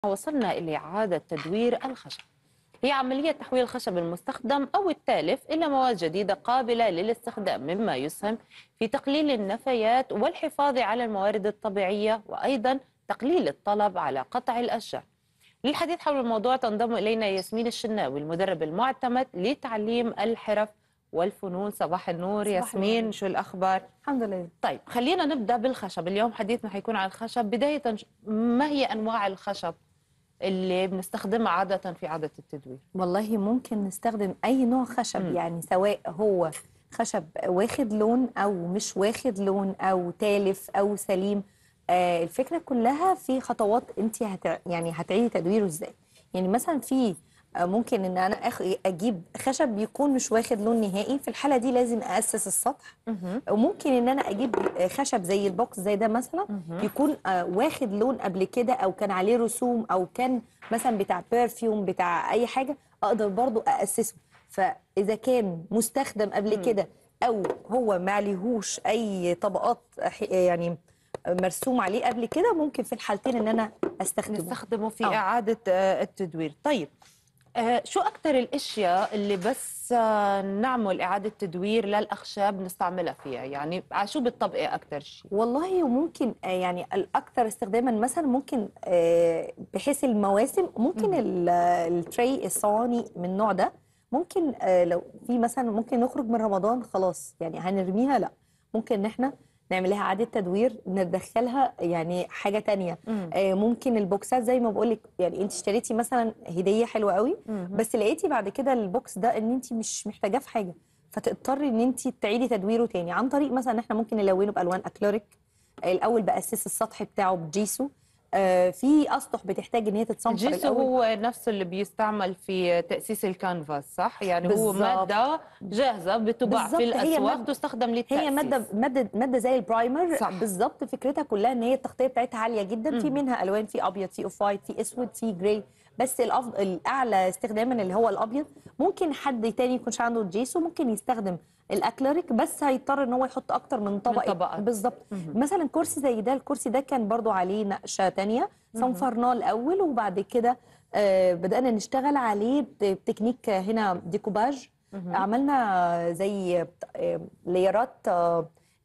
وصلنا إلى إعادة تدوير الخشب هي عملية تحويل الخشب المستخدم أو التالف إلى مواد جديدة قابلة للاستخدام مما يسهم في تقليل النفايات والحفاظ على الموارد الطبيعية وأيضا تقليل الطلب على قطع الأشجار للحديث حول الموضوع تنضم إلينا ياسمين الشناوي المدرب المعتمد لتعليم الحرف والفنون صباح النور صباح ياسمين النور. شو الأخبار؟ الحمد لله طيب خلينا نبدا بالخشب اليوم حديثنا حيكون عن الخشب بدايه ما هي انواع الخشب اللي بنستخدمها عاده في عاده التدوير والله ممكن نستخدم اي نوع خشب مم. يعني سواء هو خشب واخد لون او مش واخد لون او تالف او سليم آه الفكره كلها في خطوات انت هتع... يعني هتعيدي تدويره ازاي يعني مثلا في آه، ممكن ان انا أخ... اجيب خشب يكون مش واخد لون نهائي في الحاله دي لازم اسس السطح وممكن ان انا اجيب خشب زي البوكس زي ده مثلا مهم. يكون آه، واخد لون قبل كده او كان عليه رسوم او كان مثلا بتاع برفيوم بتاع اي حاجه اقدر برضو اسسه فاذا كان مستخدم قبل مم. كده او هو ما عليهوش اي طبقات ح- يعني مرسوم عليه قبل كده ممكن في الحالتين ان انا استخدمه نستخدمه في آه. اعاده آه، التدوير طيب آه، شو اكثر الاشياء اللي بس آه، نعمل اعاده تدوير للاخشاب نستعملها فيها يعني على شو بتطبقي اكثر شيء والله وممكن آه، يعني الاكثر استخداما مثلا ممكن آه، بحيث المواسم ممكن مم. ال- التري الصواني من النوع ده ممكن آه، لو في مثلا ممكن نخرج من رمضان خلاص يعني هنرميها لا ممكن ان احنا نعمل لها اعاده تدوير ندخلها يعني حاجه تانية آه، ممكن البوكسات زي ما بقول لك يعني انت اشتريتي مثلا هديه حلوه قوي بس لقيتي بعد كده البوكس ده ان انت مش محتاجاه في حاجه فتضطري ان انت تعيدي تدويره تاني عن طريق مثلا ان احنا ممكن نلونه بالوان اكلوريك الاول باسس السطح بتاعه بجيسو آه في اسطح بتحتاج ان هي تتصنفر الجيسو الاول هو نفسه اللي بيستعمل في تاسيس الكانفاس صح يعني هو بالظبط. ماده جاهزه بتباع في بالظبط، هي الاسواق مادة- تستخدم للتاسيس هي ماده ماده ماده زي البرايمر صح. بالظبط فكرتها كلها ان هي التغطيه بتاعتها عاليه جدا في مم. منها الوان في ابيض في اوف وايت في اسود في جراي بس الافضل الاعلى استخداما اللي هو الابيض ممكن حد تاني يكونش عنده الجيسو ممكن يستخدم الاكليريك بس هيضطر ان هو يحط اكتر من طبقه طبقات. بالظبط مهم. مثلا كرسي زي ده الكرسي ده كان برضو عليه نقشه تانية صنفرناه الاول وبعد كده آه بدانا نشتغل عليه بت- بتكنيك هنا ديكوباج مهم. عملنا زي آه، ليرات آه،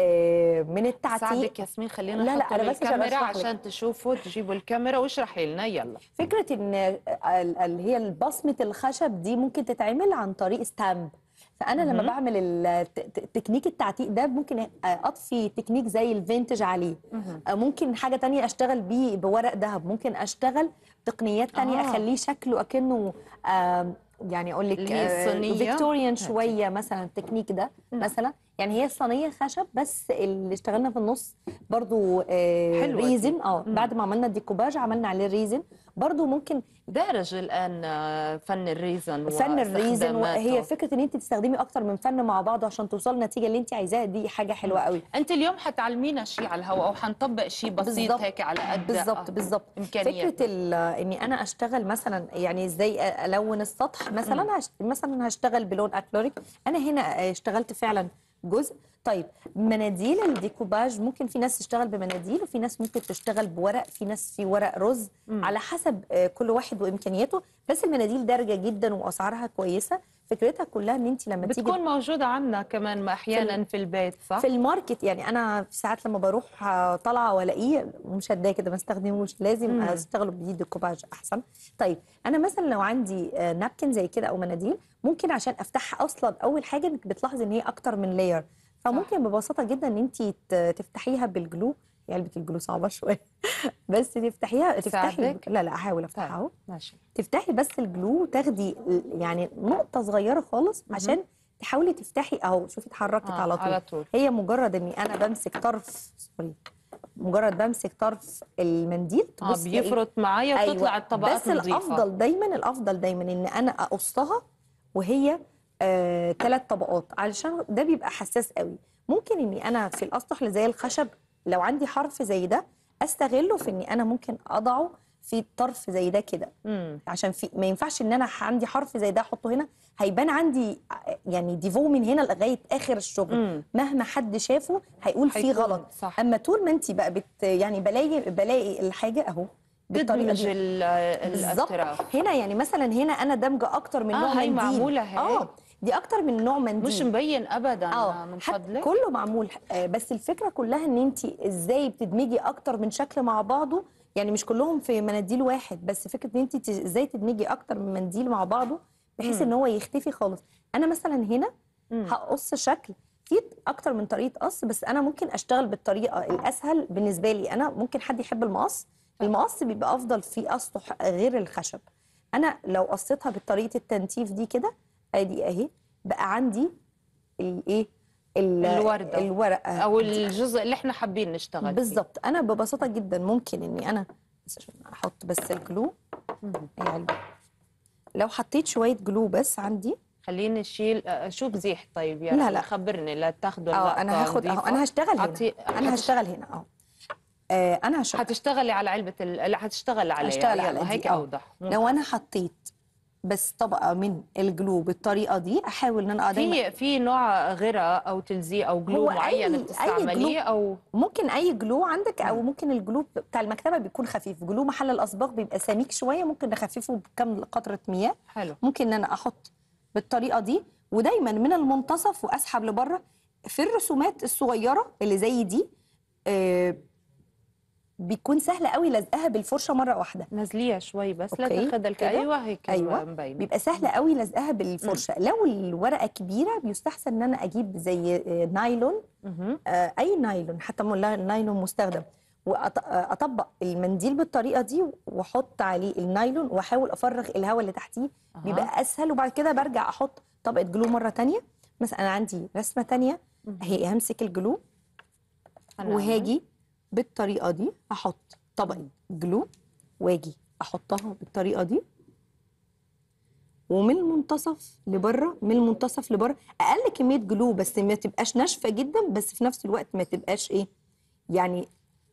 آه، من التعتيق ساعدك ياسمين خلينا لا، لا، نحطه أنا بس عشان للكاميرا أشرح لك. عشان تشوفوا تجيبوا الكاميرا واشرحي لنا يلا فكره ان ال- اللي هي البصمه الخشب دي ممكن تتعمل عن طريق ستامب فانا لما مهم. بعمل الت- ت- تكنيك التعتيق ده ممكن اضفي تكنيك زي الفينتج عليه مهم. آه، ممكن حاجه تانية اشتغل بيه بورق ذهب ممكن اشتغل تقنيات تانية آه. اخليه شكله اكنه آم، يعني اقول لك اللي هي الصينية؟ فيكتوريان هاتي. شويه مثلا التكنيك ده نعم. مثلا يعني هي صينيه خشب بس اللي اشتغلنا في النص برضو آه حلوة دي. ريزن اه مم. بعد ما عملنا الديكوباج عملنا عليه ريزن برضو ممكن دارج الان آه، فن الريزن فن الريزن واستخداماته. وهي فكره ان انت تستخدمي اكتر من فن مع بعض عشان توصلي النتيجه اللي انت عايزاها دي حاجه حلوه قوي انت اليوم حتعلمينا شيء على الهواء او حنطبق شيء بسيط بالظبط. هيك على قد بالظبط آه، بالظبط امكانيات فكره ال- اني انا اشتغل مثلا يعني ازاي الون السطح مثلا هش مثلا هشتغل بلون اكلوريك انا هنا اشتغلت فعلا جزء طيب مناديل الديكوباج ممكن في ناس تشتغل بمناديل وفي ناس ممكن تشتغل بورق في ناس في ورق رز مم. على حسب آه، كل واحد وامكانياته بس المناديل دارجه جدا واسعارها كويسه فكرتها كلها ان انت لما تيجي بتكون موجوده عندنا كمان ما احيانا في البيت صح في الماركت يعني انا في ساعات لما بروح آه، طالعه والاقيه مش هداه كده ما استخدموش لازم مم. اشتغله بايد الكوباج احسن طيب انا مثلا لو عندي نابكن زي كده او مناديل ممكن عشان افتحها اصلا اول حاجه انك بتلاحظي ان هي اكتر من لاير فممكن ببساطه جدا ان انت ت- تفتحيها بالجلو هي علبه الجلو صعبه شويه بس تفتحيها تفتحي ساعدك؟ لا لا احاول افتحها اهو ماشي تفتحي بس الجلو تاخدي ال- يعني نقطه صغيره خالص عشان تحاولي تفتحي اهو شوفي اتحركت آه، على طول على طول هي مجرد اني انا بمسك طرف سوري مجرد بمسك طرف المنديل اه تبص تلاقي- بيفرط معايا وتطلع الطبقات بس نظيفه الافضل دايما الافضل دايما ان انا اقصها وهي آه ثلاث طبقات علشان ده بيبقى حساس قوي ممكن اني انا في الاسطح اللي زي الخشب لو عندي حرف زي ده استغله في اني انا ممكن اضعه في طرف زي ده كده مم. عشان في ما ينفعش ان انا عندي حرف زي ده احطه هنا هيبان عندي ع- يعني ديفو من هنا لغايه اخر الشغل مم. مهما حد شافه هيقول فيه هيكون غلط صح. اما طول ما انت بقى بت يعني بلاقي بلاقي الحاجه اهو بالطريقه تدمج دي ال- بالظبط الاطراف هنا يعني مثلا هنا انا دمجه اكتر من آه، نوع هي منديل معمولة هيك. اه دي اكتر من نوع منديل مش مبين ابدا اه من حت- فضلك كله معمول آه، بس الفكره كلها ان انت ازاي بتدمجي اكتر من شكل مع بعضه يعني مش كلهم في مناديل واحد بس فكره ان انت ت- ازاي تدمجي اكتر من منديل مع بعضه بحيث ان هو يختفي خالص انا مثلا هنا مم. هقص شكل في اكتر من طريقه قص بس انا ممكن اشتغل بالطريقه الاسهل بالنسبه لي انا ممكن حد يحب المقص المقص بيبقى افضل في قصه ح- غير الخشب انا لو قصيتها بطريقه التنتيف دي كده ادي اهي بقى عندي الايه ال- الوردة. الورقه او الجزء اللي احنا حابين نشتغل فيه بالظبط انا ببساطه جدا ممكن اني انا بس عشان احط بس الجلو مم. هي علبة. لو حطيت شويه جلو بس عندي خليني اشيل آه، شوف زيح طيب يعني لا، لا. خبرني لا تاخذوا اه انا هاخد اهو انا هشتغل هنا أعطي- انا هشتغل هنا اه آه، انا هشتغل حتشتغلي على علبه ال... لا حتشتغلي عليها هشتغل يلا على دي، هيك آه. اوضح مم. لو انا حطيت بس طبقه من الجلو بالطريقه دي احاول ان انا دايما في في نوع غراء او تلزيق او جلو هو أي- معين أي بتستعمليه او ممكن اي جلو عندك او ممكن الجلو بتاع المكتبه بيكون خفيف جلو محل الاصباغ بيبقى سميك شويه ممكن نخففه بكم قطره مياه حلو ممكن ان انا احط بالطريقه دي ودايما من المنتصف واسحب لبره في الرسومات الصغيره اللي زي دي آه بيكون سهل قوي لزقها بالفرشه مره واحده نزليها شوي بس لا أوكي، تاخذها كده. ايوه هيك أيوة. مبين بيبقى سهل قوي لزقها بالفرشه لو الورقه كبيره بيستحسن ان انا اجيب زي آه، نايلون مهم. آه، اي نايلون حتى مو- لا- نايلون مستخدم واطبق المنديل بالطريقه دي واحط عليه النايلون واحاول افرغ الهواء اللي تحتيه أها. بيبقى اسهل وبعد كده برجع احط طبقه جلو مره تانية مثلا انا عندي رسمه تانية اهي همسك الجلو هنعمل. وهاجي بالطريقه دي احط طبقه جلو واجي احطها بالطريقه دي ومن المنتصف لبره من المنتصف لبره اقل كميه جلو بس ما تبقاش ناشفه جدا بس في نفس الوقت ما تبقاش ايه يعني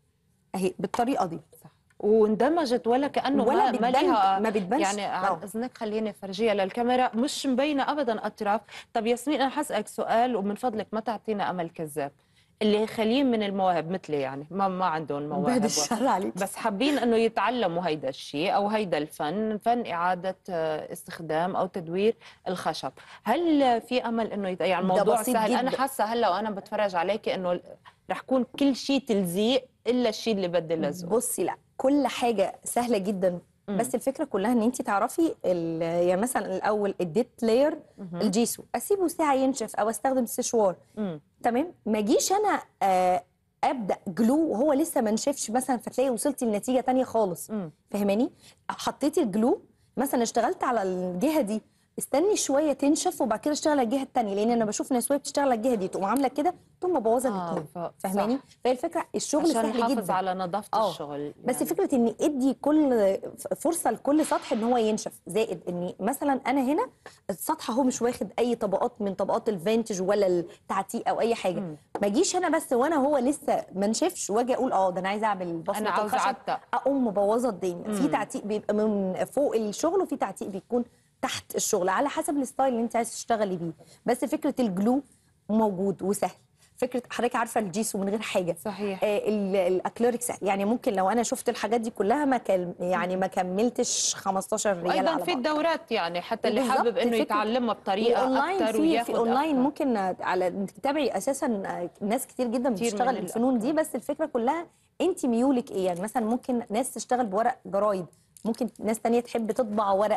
اهي بالطريقه دي صح واندمجت ولا كانه ولا ما, ما بتبان ليها ما بتبانش يعني عن آه. اذنك خليني افرجيها للكاميرا مش مبينه ابدا اطراف طب ياسمين انا حسألك سؤال ومن فضلك ما تعطينا امل كذاب اللي خاليين من المواهب مثلي يعني ما ما عندهم مواهب بعد الشر عليك بس حابين انه يتعلموا هيدا الشيء او هيدا الفن فن اعاده آه، استخدام او تدوير الخشب هل في امل انه يت... يعني ده الموضوع بسيط سهل انا جداً. حاسه هلا وانا بتفرج عليكي انه رح يكون كل شيء تلزيق الا الشيء اللي بدي لزقه بصي لا كل حاجه سهله جدا مم. بس الفكره كلها ان انت تعرفي ال- يعني مثلا الاول الديت لاير مهم. الجيسو اسيبه ساعه ينشف او استخدم سشوار مم. تمام ما اجيش انا آه، ابدا جلو وهو لسه ما نشفش مثلا فتلاقي وصلتي لنتيجه تانية خالص مم. فاهماني حطيتي الجلو مثلا اشتغلت على الجهه دي استني شويه تنشف وبعد كده اشتغل على الجهه الثانيه لان انا بشوف ناس وهي بتشتغل على الجهه دي تقوم عامله كده تقوم مبوظه آه، الاثنين ف- فاهماني صح. فهي الفكره الشغل عشان سهل نحافظ جدا على نظافه آه. الشغل بس يعني. فكره اني ادي كل فرصه لكل سطح ان هو ينشف زائد اني مثلا انا هنا السطح اهو مش واخد اي طبقات من طبقات الفانتج ولا التعتيق او اي حاجه مم. ما اجيش انا بس وانا هو لسه ما نشفش واجي اقول اه ده انا عايزه اعمل بصمه انا عاوزه الخشب اعتق اقوم مبوظه الدنيا في مم. تعتيق بيبقى من فوق الشغل وفي تعتيق بيكون تحت الشغل على حسب الستايل اللي انت عايز تشتغلي بيه بس فكره الجلو موجود وسهل فكره حضرتك عارفه الجيسو من غير حاجه صحيح آه، ال- الاكليريك سهل يعني ممكن لو انا شفت الحاجات دي كلها ما كل يعني ما كملتش 15 ريال وايضا على في بعض الدورات يعني حتى اللي بالظبط، حابب انه فكرة- يتعلمها بطريقه واونلاين اكثر في وياخذ في اونلاين أكتر. ممكن على انك تتابعي اساسا ناس كتير جدا كتير بتشتغل من الفنون دي الأفكار. بس الفكره كلها انت ميولك ايه يعني مثلا ممكن ناس تشتغل بورق جرايد ممكن ناس تانية تحب تطبع ورق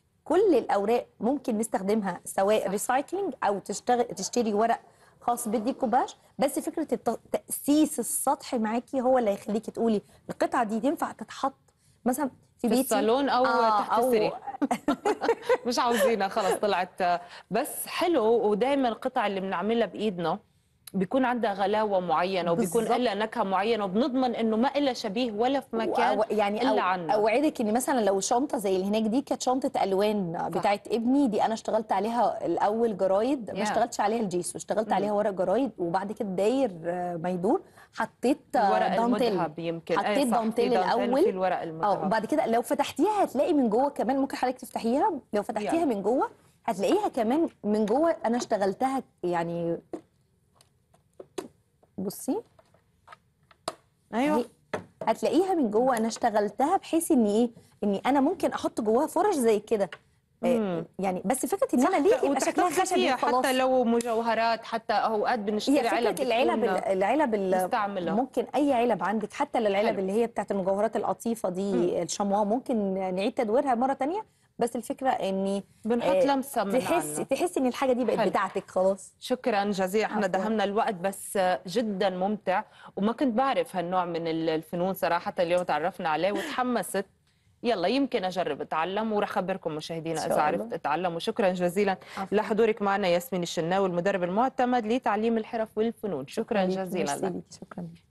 كل الاوراق ممكن نستخدمها سواء ريسايكلينج او تشتغل تشتري ورق خاص بالديكوباج بس فكره الت- تاسيس السطح معاكي هو اللي هيخليكي تقولي القطعه دي تنفع تتحط مثلا في في بيتي الصالون او آه، تحت أو- السرير مش عاوزينها خلص طلعت بس حلو ودائما القطع اللي بنعملها بايدنا بيكون عندها غلاوه معينه وبيكون بالظبط. لها نكهه معينه وبنضمن انه ما لها شبيه ولا في مكان وأو- يعني إلا أو عنا. اوعدك ان مثلا لو شنطه زي اللي هناك دي كانت شنطه الوان بتاعت ابني دي انا اشتغلت عليها الاول جرايد ما Yeah. اشتغلتش عليها الجيسو اشتغلت مم. عليها ورق جرايد وبعد كده داير آه، ما يدور حطيت آه، الورق دانتيل المذهب يمكن حطيت إيه صح، في دانتيل الأول. وفي الورق اه المذهب وبعد كده لو فتحتيها هتلاقي من جوه كمان ممكن حضرتك تفتحيها لو فتحتيها يعني. من جوه هتلاقيها كمان من جوه انا اشتغلتها يعني بصي ايوه أهي. هتلاقيها من جوه انا اشتغلتها بحيث ان ايه اني انا ممكن احط جواها فرش زي كده آه، مم. يعني بس فكره ان انا ليه يبقى شكلها وتحتفظي خشبي فيها وخلاص حتى لو مجوهرات حتى اوقات بنشتري هي علب فكره العلب بتكون ال- العلب ال- مستعملة. ممكن اي علب عندك حتى العلب حلو. اللي هي بتاعت المجوهرات القطيفه دي مم. الشموا ممكن نعيد تدويرها مره تانية بس الفكره اني بنحط آه، لمسه من تحس عنا. تحس ان الحاجه دي بقت حلو. بتاعتك خلاص شكرا جزيلا احنا عفواً. دهمنا الوقت بس جدا ممتع وما كنت بعرف هالنوع من ال- الفنون صراحة اليوم تعرفنا عليه وتحمست يلا يمكن اجرب اتعلم وراح اخبركم مشاهدينا إن اذا شاء عرفت الله. اتعلم وشكرا جزيلا عفواً. لحضورك معنا ياسمين الشناوي المدرب المعتمد لتعليم الحرف والفنون شكرا ليكي، جزيلا ميرسي لك ليكي، شكرا